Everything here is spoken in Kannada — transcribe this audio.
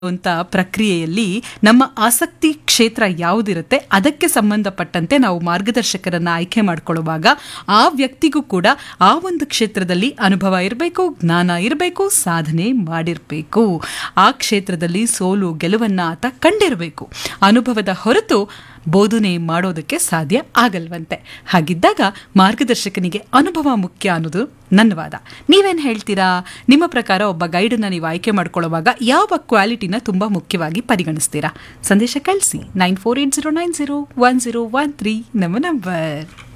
ಅಂತ ಪ್ರಕ್ರಿಯೆಯಲ್ಲಿ ನಮ್ಮ ಆಸಕ್ತಿ ಕ್ಷೇತ್ರ ಯಾವುದಿರುತ್ತೆ ಅದಕ್ಕೆ ಸಂಬಂಧಪಟ್ಟಂತೆ ನಾವು ಮಾರ್ಗದರ್ಶಕರನ್ನ ಆಯ್ಕೆ ಮಾಡಿಕೊಳ್ಳುವಾಗ ಆ ವ್ಯಕ್ತಿಗೂ ಕೂಡ ಆ ಒಂದು ಕ್ಷೇತ್ರದಲ್ಲಿ ಅನುಭವ ಇರಬೇಕು ಜ್ಞಾನ ಇರಬೇಕು ಸಾಧನೆ ಮಾಡಿರಬೇಕು ಆ ಕ್ಷೇತ್ರದಲ್ಲಿ ಸೋಲು ಗೆಲುವನ್ನ ಆತ ಕಂಡಿರಬೇಕು ಅನುಭವದ ಹೊರತು ಬೋಧನೆ ಮಾಡೋದಕ್ಕೆ ಸಾಧ್ಯ ಆಗಲ್ವಂತೆ ಹಾಗಿದ್ದಾಗ ಮಾರ್ಗದರ್ಶಕನಿಗೆ ಅನುಭವ ಮುಖ್ಯ ಅನ್ನೋದು ನನ್ನ ವಾದ ನೀವೇನು ಹೇಳ್ತೀರಾ ನಿಮ್ಮ ಪ್ರಕಾರ ಒಬ್ಬ ಗೈಡನ್ನ ನೀವು ಆಯ್ಕೆ ಮಾಡ್ಕೊಳ್ಳುವಾಗ ಯಾವ ಕ್ವಾಲಿಟಿನ ತುಂಬ ಮುಖ್ಯವಾಗಿ ಪರಿಗಣಿಸ್ತೀರಾ ಸಂದೇಶ ಕಳಿಸಿ nine four eight zero nine zero one zero one three ನಮ್ಮ ನಂಬರ್